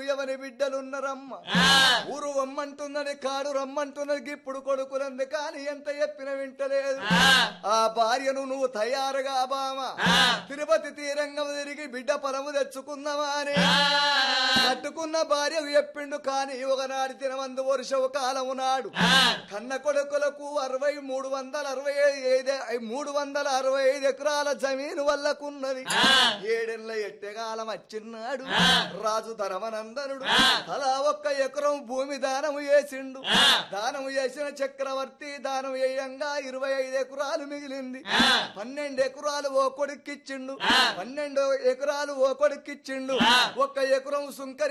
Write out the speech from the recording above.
ఎవరి బిడ్డలున్నరమ్మ ఊరు రమ్మంటున్నది కాడు రమ్మంటున్నది ఇప్పుడు కొడుకులంది కానీ ఎంత చెప్పిన వింటలేదు ఆ భార్యను నువ్వు తయారుగా బామ తిరుపతి తీరంగం తిరిగి బిడ్డ పొలము తెచ్చుకుందామా అని కట్టుకున్న భార్యకు చెప్పిండు కానీ ఒకనాడు తినమందు వర్షవు కాలము నాడు కన్న కొడుకులకు అరవై మూడు వందల అరవై ఐదు మూడు వందల అరవై ఐదు ఎకరాల జమీను వల్లకున్నది ఏడెళ్ళ ఎట్టెగాలం వచ్చిన్నాడు రాజు ధర్మనందనుడు అలా ఒక్క ఎకరం భూమి దానము చేసిండు దానము చేసిన చక్రవర్తి దానం వేయంగా ఇరవై ఐదు ఎకరాలు మిగిలింది పన్నెండు ఎకరాలు ఓ కొడుక్కిచ్చిండు పన్నెండు ఎకరాలు ఓ కొడుక్కిచ్చిండు ఒక్క ఎకరం సుంకరి